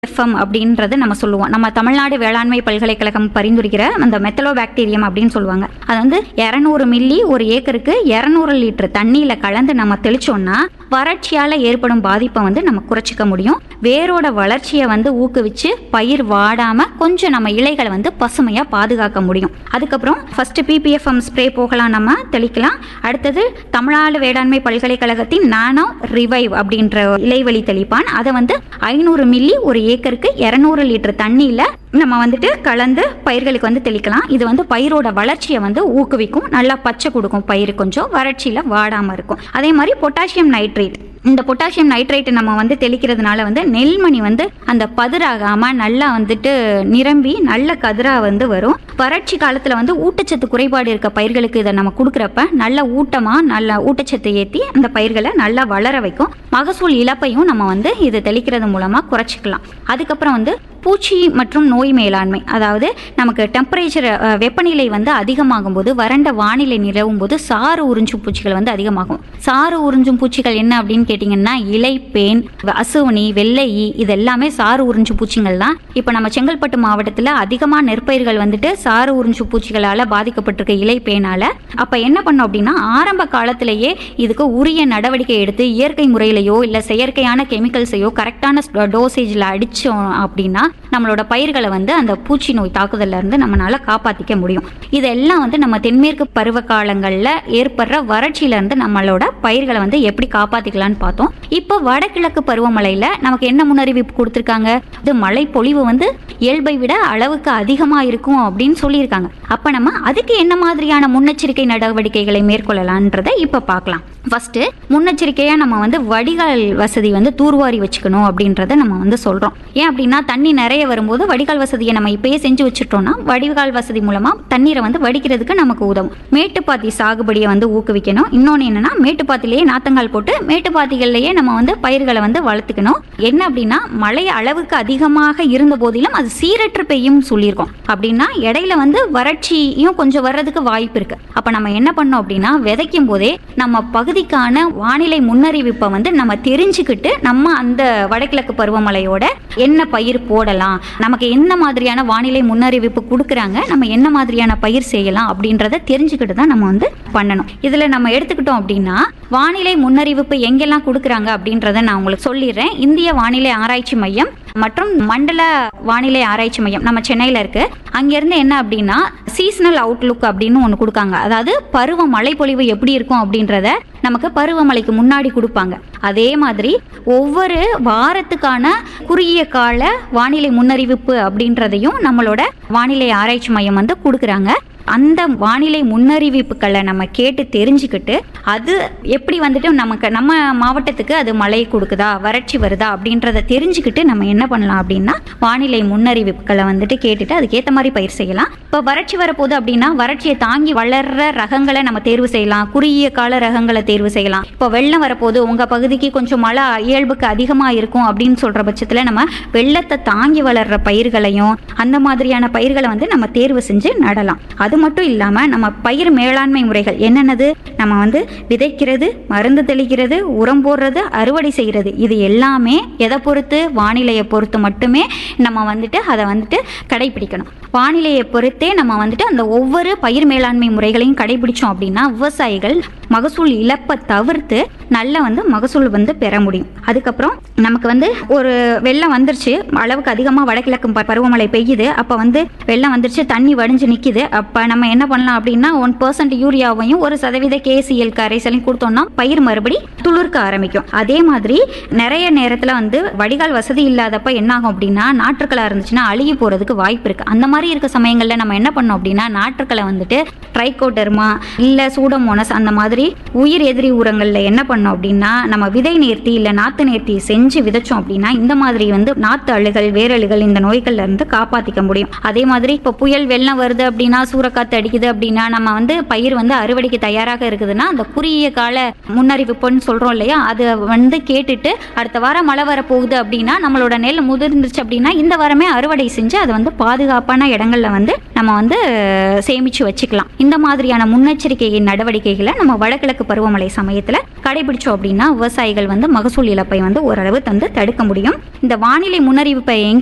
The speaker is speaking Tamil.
எஃப்எம் அப்படின்றத நம்ம சொல்லுவோம் நம்ம தமிழ்நாடு வேளாண்மை பல்கலைக்கழகம் பரிந்துரைக்கிற அந்த மெத்தலோ பாக்டீரியம் அப்படின்னு சொல்லுவாங்க அது வந்து இரநூறு மில்லி ஒரு ஏக்கருக்கு இரநூறு லிட்டர் தண்ணியில கலந்து நம்ம தெளிச்சோம்னா வறட்சியால ஏற்படும் பாதிப்பை வந்து நம்ம குறைச்சிக்க முடியும் வேரோட வளர்ச்சியை வந்து ஊக்குவிச்சு பயிர் வாடாம கொஞ்சம் நம்ம இலைகளை வந்து பசுமையா பாதுகாக்க முடியும் அதுக்கப்புறம் ஃபர்ஸ்ட் பிபிஎஃப்எம் ஸ்ப்ரே போகலாம் நம்ம தெளிக்கலாம் அடுத்தது தமிழ்நாடு வேளாண்மை பல்கலைக்கழகத்தின் நானோ ரிவைவ் அப்படின்ற இலைவழி தெளிப்பான் அதை வந்து ஐநூறு மில்லி ஒரு ஏக்கருக்கு இரநூறு லிட்டர் தண்ணியில நம்ம வந்துட்டு கலந்து பயிர்களுக்கு வந்து தெளிக்கலாம் இது வந்து பயிரோட வளர்ச்சியை வந்து ஊக்குவிக்கும் நல்லா பச்சை கொடுக்கும் பயிர் கொஞ்சம் வறட்சியில வாடாம இருக்கும் அதே மாதிரி பொட்டாசியம் நைட்ரேட் இந்த பொட்டாசியம் நைட்ரேட் நம்ம வந்து தெளிக்கிறதுனால வந்து நெல்மணி வந்து அந்த பதிராகாம நல்லா வந்துட்டு நிரம்பி நல்ல கதிரா வந்து வரும் வறட்சி காலத்துல வந்து ஊட்டச்சத்து குறைபாடு இருக்க பயிர்களுக்கு இதை நம்ம கொடுக்குறப்ப நல்ல ஊட்டமா நல்ல ஊட்டச்சத்து ஏற்றி அந்த பயிர்களை நல்லா வளர வைக்கும் மகசூல் இழப்பையும் நம்ம வந்து இது தெளிக்கிறது மூலமா குறைச்சிக்கலாம் அதுக்கப்புறம் வந்து பூச்சி மற்றும் நோய் மேலாண்மை அதாவது நமக்கு டெம்பரேச்சர் வெப்பநிலை வந்து அதிகமாகும் போது வறண்ட வானிலை நிலவும் போது சாறு உறிஞ்சும் பூச்சிகள் வந்து அதிகமாகும் சாறு உறிஞ்சும் பூச்சிகள் என்ன அப்படின்னு கேட்டிங்கன்னா இலைப்பேன் அசுவனி வெள்ளை ஈ இது எல்லாமே சாறு உறிஞ்சும் பூச்சிகள் தான் இப்போ நம்ம செங்கல்பட்டு மாவட்டத்தில் அதிகமாக நெற்பயிர்கள் வந்துட்டு சாறு உறிஞ்சும் பூச்சிகளால் பாதிக்கப்பட்டிருக்க இலைப்பேனால அப்போ என்ன பண்ணோம் அப்படின்னா ஆரம்ப காலத்திலேயே இதுக்கு உரிய நடவடிக்கை எடுத்து இயற்கை முறையிலையோ இல்லை செயற்கையான கெமிக்கல்ஸையோ கரெக்டான டோசேஜில் அடித்தோம் அப்படின்னா நம்மளோட பயிர்களை வந்து அந்த பூச்சி நோய் தாக்குதல்ல இருந்து நம்மளால காப்பாத்திக்க முடியும் இதெல்லாம் வந்து நம்ம தென்மேற்கு பருவ காலங்களில் ஏற்படுற வறட்சியில இருந்து நம்மளோட பயிர்களை வந்து எப்படி காப்பாத்திக்கலாம்னு பார்த்தோம் இப்போ வடகிழக்கு பருவமழையில நமக்கு என்ன முன்னறிவிப்பு கொடுத்துருக்காங்க இது மழை பொழிவு வந்து இயல்பை விட அளவுக்கு அதிகமா இருக்கும் அப்படின்னு சொல்லியிருக்காங்க அப்ப நம்ம அதுக்கு என்ன மாதிரியான முன்னெச்சரிக்கை நடவடிக்கைகளை மேற்கொள்ளலான்றதை இப்ப பார்க்கலாம் ஃபர்ஸ்ட் முன்னெச்சரிக்கையா நம்ம வந்து வடிகால் வசதி வந்து தூர்வாரி வச்சுக்கணும் அப்படின்றத நம்ம வந்து சொல்றோம் ஏன் அப்படின்னா தண்ணி நிறைய வரும்போது வடிகால் வசதியை நம்ம இப்பயே செஞ்சு வச்சுட்டோம்னா வடிகால் வசதி மூலமா தண்ணீரை வந்து வடிக்கிறதுக்கு நமக்கு உதவும் மேட்டுப்பாத்தி சாகுபடியை வந்து ஊக்குவிக்கணும் இன்னொன்று என்னன்னா மேட்டுப்பாத்திலேயே நாத்தங்கால் போட்டு மேட்டுப்பாத்திகள்லயே நம்ம வந்து பயிர்களை வந்து வளர்த்துக்கணும் என்ன அப்படின்னா மழை அளவுக்கு அதிகமாக இருந்த போதிலும் அது சீரற்று பெய்யும் சொல்லியிருக்கோம் அப்படின்னா இடையில வந்து வறட்சியும் கொஞ்சம் வர்றதுக்கு வாய்ப்பு இருக்கு அப்ப நம்ம என்ன பண்ணோம் அப்படின்னா விதைக்கும் போதே நம்ம பகுதிக்கான வானிலை முன்னறிவிப்பை வந்து நம்ம தெரிஞ்சுக்கிட்டு நம்ம அந்த வடகிழக்கு பருவமழையோட என்ன பயிர் போடலாம் நமக்கு என்ன மாதிரியான வானிலை முன்னறிவிப்பு கொடுக்குறாங்க நம்ம என்ன மாதிரியான பயிர் செய்யலாம் அப்படின்றத தெரிஞ்சுக்கிட்டு தான் நம்ம வந்து பண்ணணும் இதுல நம்ம எடுத்துக்கிட்டோம் அப்படின்னா வானிலை முன்னறிவிப்பு எங்கெல்லாம் கொடுக்குறாங்க அப்படின்றத நான் உங்களுக்கு சொல்லிடுறேன் இந்திய வானிலை ஆராய்ச்சி மையம் மற்றும் மண்டல வானிலை ஆராய்ச்சி மையம் நம்ம சென்னையில் இருக்கு அங்கேருந்து என்ன அப்படின்னா சீசனல் அவுட்லுக் அப்படின்னு ஒன்று கொடுக்காங்க அதாவது பருவ மழைப்பொழிவு எப்படி இருக்கும் அப்படின்றத நமக்கு பருவமழைக்கு முன்னாடி கொடுப்பாங்க அதே மாதிரி ஒவ்வொரு வாரத்துக்கான குறுகிய கால வானிலை முன்னறிவிப்பு அப்படின்றதையும் நம்மளோட வானிலை ஆராய்ச்சி மையம் வந்து கொடுக்குறாங்க அந்த வானிலை முன்னறிவிப்புகளை நம்ம கேட்டு தெரிஞ்சுக்கிட்டு அது எப்படி வந்துட்டு நமக்கு நம்ம மாவட்டத்துக்கு அது மழை கொடுக்குதா வறட்சி வருதா அப்படின்றத தெரிஞ்சுக்கிட்டு நம்ம என்ன பண்ணலாம் அப்படின்னா வானிலை முன்னறிவிப்புகளை வந்துட்டு கேட்டுட்டு அதுக்கேற்ற மாதிரி பயிர் செய்யலாம் இப்போ வறட்சி வரப்போகுது அப்படின்னா வறட்சியை தாங்கி வளர்ற ரகங்களை நம்ம தேர்வு செய்யலாம் குறுகிய கால ரகங்களை தேர்வு செய்யலாம் இப்போ வெள்ளம் வரப்போகுது உங்கள் பகுதிக்கு கொஞ்சம் மழை இயல்புக்கு அதிகமாக இருக்கும் அப்படின்னு சொல்கிற பட்சத்தில் நம்ம வெள்ளத்தை தாங்கி வளர்ற பயிர்களையும் அந்த மாதிரியான பயிர்களை வந்து நம்ம தேர்வு செஞ்சு நடலாம் அது மட்டும் இல்லாமல் நம்ம பயிர் மேலாண்மை முறைகள் என்னென்னது நம்ம வந்து விதைக்கிறது மருந்து தெளிக்கிறது உரம் போடுறது அறுவடை செய்கிறது இது எல்லாமே எதை பொறுத்து வானிலையை பொறுத்து மட்டுமே நம்ம வந்துட்டு அதை வந்துட்டு கடைபிடிக்கணும் வானிலையை பொறுத்தே நம்ம வந்துட்டு அந்த ஒவ்வொரு பயிர் மேலாண்மை முறைகளையும் கடைபிடிச்சோம் அப்படின்னா விவசாயிகள் மகசூல் இழப்பை தவிர்த்து நல்ல வந்து மகசூல் வந்து பெற முடியும் அதுக்கப்புறம் நமக்கு வந்து ஒரு வெள்ளம் வந்துருச்சு அளவுக்கு அதிகமாக வடகிழக்கு ப- பருவமழை பெய்யுது அப்போ வந்து வெள்ளம் வந்துருச்சு தண்ணி வடிஞ்சு நிற்கிது அப்போ நம்ம என்ன பண்ணலாம் அப்படின்னா ஒன் பர்சன்ட் யூரியாவையும் ஒரு சதவீத கேசிஎல் கரைசலையும் கொடுத்தோம்னா பயிர் மறுபடி துளிர்க்க ஆரம்பிக்கும் அதே மாதிரி நிறைய நேரத்தில் வந்து வடிகால் வசதி இல்லாதப்ப என்ன ஆகும் அப்படின்னா நாற்றுக்களா இருந்துச்சுன்னா அழுகி போகிறதுக்கு வாய்ப்பு இருக்கு அந்த மாதிரி இருக்க சமயங்களில் நம்ம என்ன பண்ணோம் அப்படின்னா நாற்றுக்களை வந்துட்டு ட்ரைகோடர்மா இல்லை சூடமோனஸ் அந்த மாதிரி உயிர் எதிரி உரங்களில் என்ன பண்ணோம் அப்படின்னா நம்ம விதை நேர்த்தி இல்லை நாற்று நேர்த்தி செஞ்சு விதைச்சோம் அப்படின்னா இந்த மாதிரி வந்து நாற்று அழுகல் வேரழுகல் இந்த நோய்கள்ல இருந்து காப்பாற்றிக்க முடியும் அதே மாதிரி இப்போ புயல் வெள்ளம் வருது அப்படின்னா சூறக்காத்து அடிக்குது அப்படின்னா நம்ம வந்து பயிர் வந்து அறுவடைக்கு தயாராக இருக்கிற இருக்குதுன்னா அந்த குறுகிய கால முன்னறிவிப்புன்னு சொல்றோம் இல்லையா அது வந்து கேட்டுட்டு அடுத்த வாரம் மழை வர போகுது அப்படின்னா நம்மளோட நெல் முதிர்ந்துருச்சு அப்படின்னா இந்த வாரமே அறுவடை செஞ்சு அதை வந்து பாதுகாப்பான இடங்கள்ல வந்து நம்ம வந்து சேமிச்சு வச்சுக்கலாம் இந்த மாதிரியான முன்னெச்சரிக்கை நடவடிக்கைகளை நம்ம வடகிழக்கு பருவமழை சமயத்துல கடைபிடிச்சோம் அப்படின்னா விவசாயிகள் வந்து மகசூல் இழப்பை வந்து ஓரளவு வந்து தடுக்க முடியும் இந்த வானிலை முன்னறிவிப்பை எங்க